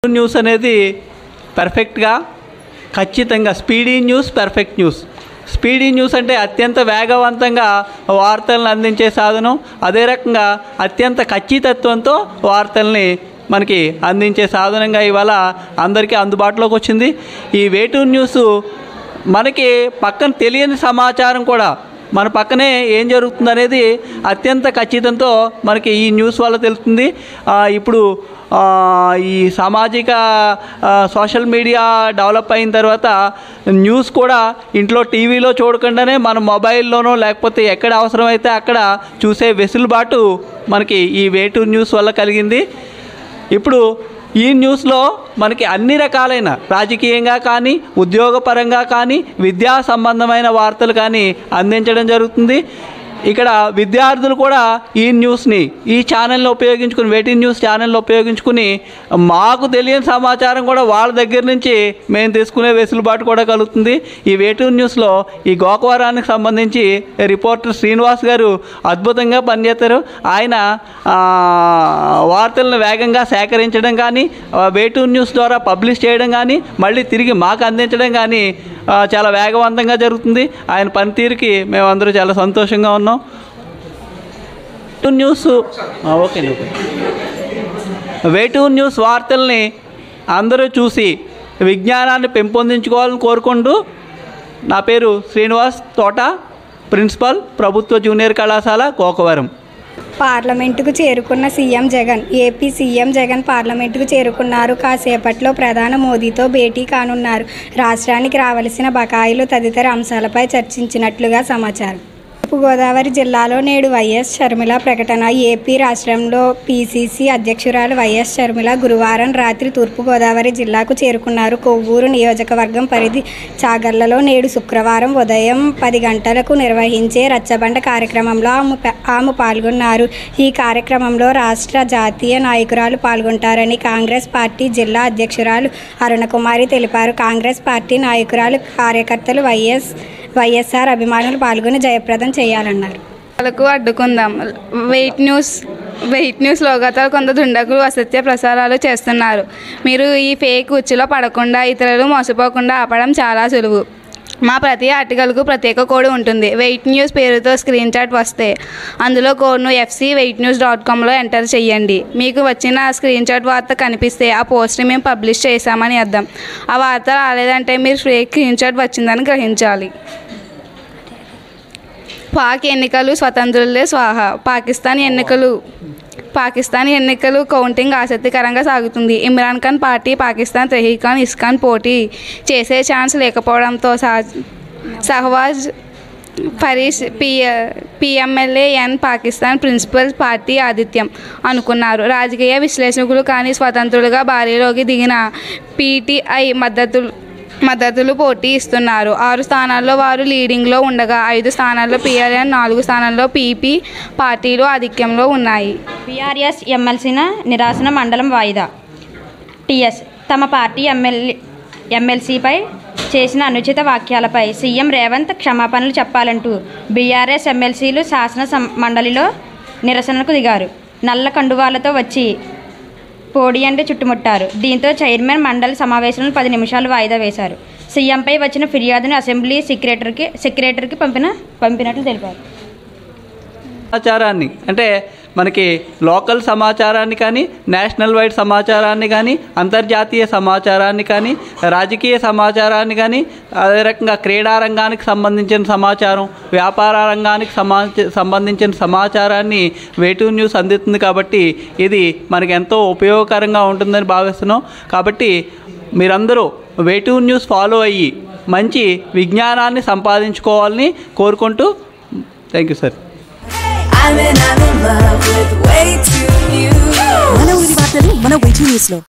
News అనేది పర్ఫెక్ట్గా ఖచ్చితంగా speedy news perfect news speedy news అంటే అత్యంత వేగవంతంగా వార్తలను అందించే సాధనం అదే రకంగా అత్యంత ఖచ్చితత్వంతో వార్తల్ని మనకి అందించే సాధనంగా ఇవాళ అందరికీ అందుబాటులోకి వచ్చింది ఈ వేటూ న్యూస్ మనకి పక్కన తెలియని సమాచారం కూడా మన పక్కనే ఏం జరుగుతుంది అనేది అత్యంత ఖచ్చితంతో మనకి ఈ న్యూస్ వల్ల తెలుస్తుంది ఆ, ఇప్పుడు ఆ, ఈ సామాజిక ఆ, సోషల్ మీడియా డెవలప్ అయిన తర్వాత న్యూస్ కూడా ఇంట్లో టీవీలో చూడకుండానే మన మొబైల్లోనో లేకపోతే ఎక్కడ అవసరమైతే అక్కడ చూసే వెసులుబాటు మనకి ఈ వేటు న్యూస్ వల్ల కలిగింది ఇప్పుడు ఈ న్యూస్లో మనకి అన్ని రకాలైన రాజకీయంగా కానీ ఉద్యోగపరంగా కానీ విద్యా సంబంధమైన వార్తలు కానీ అందించడం జరుగుతుంది ఇక్కడ విద్యార్థులు కూడా ఈ న్యూస్ని ఈ ఛానల్ని ఉపయోగించుకుని వేటి న్యూస్ ఛానల్ని ఉపయోగించుకుని మాకు తెలియని సమాచారం కూడా వాళ్ళ దగ్గర నుంచి మేము తీసుకునే వెసులుబాటు కూడా కలుగుతుంది ఈ వేటూ న్యూస్లో ఈ గోకవరానికి సంబంధించి రిపోర్టర్ శ్రీనివాస్ గారు అద్భుతంగా పనిచేస్తారు ఆయన ఆ, వార్తలను వేగంగా సేకరించడం కానీ ఆ, వేటూ న్యూస్ ద్వారా పబ్లిష్ చేయడం కానీ మళ్ళీ తిరిగి మాకు అందించడం కానీ ఆ, చాలా వేగవంతంగా జరుగుతుంది ఆయన పనితీరుకి మేమందరూ చాలా సంతోషంగా ఉన్నాం వేటూ న్యూస్ ఆ, ఓకే ఓకే వేటూ న్యూస్ వార్తల్ని అందరూ చూసి విజ్ఞానాన్ని పెంపొందించుకోవాలని కోరుకుంటూ నా పేరు శ్రీనివాస్ తోట ప్రిన్సిపల్ ప్రభుత్వ జూనియర్ కళాశాల గోకవరం పార్లమెంటుకు చేరుకున్న CM Jagan AP CM Jagan పార్లమెంటుకు చేరుకున్నారు కాసేపట్లో ప్రధాన మోదీతో భేటీ కానున్నారు రాష్ట్రానికి రావలసిన బకాయిలు తదితర అంశాలపై చర్చించినట్లుగా సమాచారం తూర్పుగోదావరి జిల్లాలో నేడు వైఎస్ షర్మిల ప్రకటన ఏపీ రాష్ట్రంలో పీసీసీ అధ్యక్షురాలు వైఎస్ షర్మిల గురువారం రాత్రి తూర్పుగోదావరి జిల్లాకు చేరుకున్నారు కొవ్వూరు నియోజకవర్గం పరిధి చాగర్లలో నేడు శుక్రవారం ఉదయం పది గంటలకు నిర్వహించే రచ్చబండ కార్యక్రమంలో ఆమె ప- ఆమె పాల్గొన్నారు ఈ కార్యక్రమంలో రాష్ట్ర జాతీయ నాయకురాలు పాల్గొంటారని కాంగ్రెస్ పార్టీ జిల్లా అధ్యక్షురాలు అరుణకుమారి తెలిపారు కాంగ్రెస్ పార్టీ నాయకురాలు కార్యకర్తలు వైఎస్ వైఎస్ఆర్ అభిమానులు పాల్గొని జయప్రదం చేయాలన్నారు వాళ్ళకు అడ్డుకుందాం వెయిట్ న్యూస్ వెయిట్ న్యూస్ లోగతాలు కొంత దుండకులు అసత్య ప్రసారాలు చేస్తున్నారు మీరు ఈ ఫేక్ ఉచ్చులో పడకుండా ఇతరులు మోసపోకుండా ఆపడం చాలా సులువు మా ప్రతి ఆర్టికల్కు ప్రత్యేక కోడ్ ఉంటుంది వెయిట్ న్యూస్ పేరుతో స్క్రీన్ షాట్ వస్తే అందులో కోడ్ను ఎఫ్సి వెయిట్ న్యూస్ డాట్ కామ్లో ఎంటర్ చేయండి మీకు వచ్చిన స్క్రీన్ షాట్ వార్త కనిపిస్తే ఆ పోస్ట్ని మేము పబ్లిష్ చేశామని అర్థం ఆ వార్త రాలేదంటే మీరు ఫేక్ స్క్రీన్ షాట్ వచ్చిందని గ్రహించాలి పాక్ ఎన్నికలు స్వతంత్రులే స్వాహ పాకిస్తాన్ ఎన్నికలు పాకిస్తాన్ ఎన్నికలు కౌంటింగ్ ఆసక్తికరంగా సాగుతుంది ఇమ్రాన్ ఖాన్ పార్టీ పాకిస్తాన్ తెహీఖాన్ ఇస్కాన్ పోటీ చేసే ఛాన్స్ లేకపోవడంతో సహ- సహవాజ్ ఫరీష్ పి పిఎంఎల్ఏ ఎన్ పాకిస్తాన్ ప్రిన్సిపల్ పార్టీ ఆదిత్యం అనుకున్నారు రాజకీయ విశ్లేషకులు కానీ స్వతంత్రులుగా భారీలోకి దిగిన పీటీఐ మద్దతులు మద్దతులు పోటీ ఇస్తున్నారు ఆరు స్థానాల్లో వారు లీడింగ్లో ఉండగా ఐదు స్థానాల్లో పిఆర్ఎన్ నాలుగు స్థానాల్లో పీపీ పార్టీలు ఆధిక్యంలో ఉన్నాయి పిఆర్ఎస్ ఎమ్మెల్సీన నిరాశన మండలం వాయిదా టిఎస్ తమ పార్టీ ఎమ్మెల్యే ఎమ్మెల్సీపై చేసిన అనుచిత వాక్యాలపై సీఎం రేవంత్ క్షమాపణలు చెప్పాలంటూ బీఆర్ఎస్ ఎమ్మెల్సీలు శాసన సం- మండలిలో నిరసనకు దిగారు నల్ల కండువాలతో వచ్చి పోడియండి చుట్టుముట్టారు దీంతో చైర్మన్ మండలి సమావేశంలో పది నిమిషాలు వాయిదా వేశారు సీఎంపై వచ్చిన ఫిర్యాదును అసెంబ్లీ సెక్రటరీకి సెక్రటరీకి పంపిన పంపినట్లు తెలిపారు సమాచారాన్ని అంటే మనకి లోకల్ సమాచారాన్ని కానీ నేషనల్ వైడ్ సమాచారాన్ని కానీ అంతర్జాతీయ సమాచారాన్ని కానీ రాజకీయ సమాచారాన్ని కానీ అదే రకంగా క్రీడా రంగానికి సంబంధించిన సమాచారం వ్యాపార రంగానికి సమా సంబంధించిన సమాచారాన్ని వేటూ న్యూస్ అందిస్తుంది కాబట్టి ఇది మనకి ఎంతో ఉపయోగకరంగా ఉంటుందని భావిస్తున్నాం కాబట్టి మీరందరూ వేటూ న్యూస్ ఫాలో అయ్యి మంచి విజ్ఞానాన్ని సంపాదించుకోవాలని కోరుకుంటూ thank you sir I'm in, I'm in love with way too new. మన ఊరి వార్తలు మన వెయిటింగ్ న్యూస్ లో